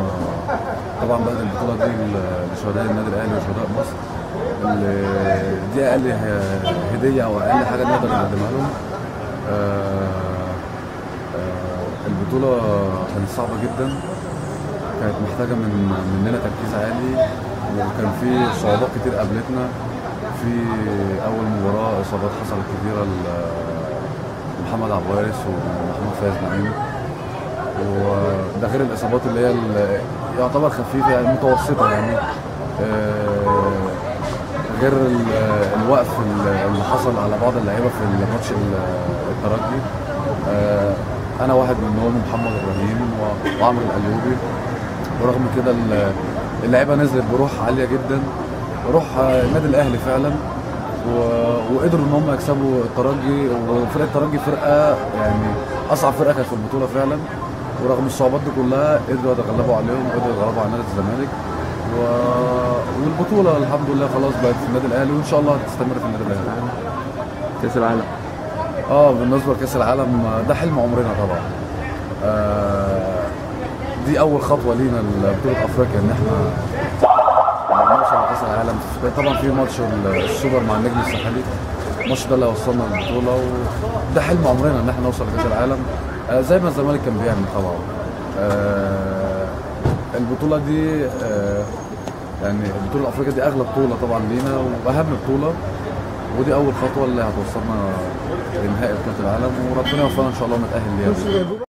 طبعا بعد البطوله دي لشهداء النادي الاهلي وشهداء مصر اللي دي اقل هديه او اقل حاجه نقدر نقدمها لهم آه، آه، البطوله كانت صعبه جدا كانت محتاجه من مننا تركيز عالي وكان في صعوبات كتير قابلتنا في اول مباراه اصابات حصلت كتيره لمحمد عبد الوارث ومحمد فايز نعيم وده غير الاصابات اللي هي ال- يعتبر خفيفه يعني متوسطه يعني آه، غير ال- الوقف اللي حصل على بعض اللعيبه في الماتش ال- الترجي آه، انا واحد منهم محمد ابراهيم و- وعمرو الايوبي ورغم كده ال- اللعيبه نزلت بروح عاليه جدا روح آه، النادي الاهلي فعلا و- وقدروا ان هم يكسبوا الترجي وفرقه الترجي فرقه يعني اصعب فرقه كانت في البطوله فعلا ورغم الصعوبات دي كلها قدروا يتغلبوا عليهم وقدروا يتغلبوا على نادي الزمالك و... والبطوله الحمد لله خلاص بقت في النادي الاهلي وان شاء الله هتستمر في النادي الاهلي كاس العالم اه بالنسبه لكاس العالم آه، ده حلم عمرنا طبعا آه دي اول خطوه لينا لبطوله افريقيا ان احنا نوصل لكاس العالم طبعا في ماتش ال- السوبر مع النجم الساحلي الماتش ده اللي هيوصلنا للبطوله وده حلم عمرنا ان احنا نوصل لكاس العالم آه زي ما الزمالك كان بيعمل طبعا آه البطوله دي آه يعني البطوله الافريقيه دي اغلى بطوله طبعا لينا واهم بطوله ودي اول خطوه اللي هتوصلنا لنهائي بطوله العالم وربنا يوفقنا ان شاء الله ونتاهل ليها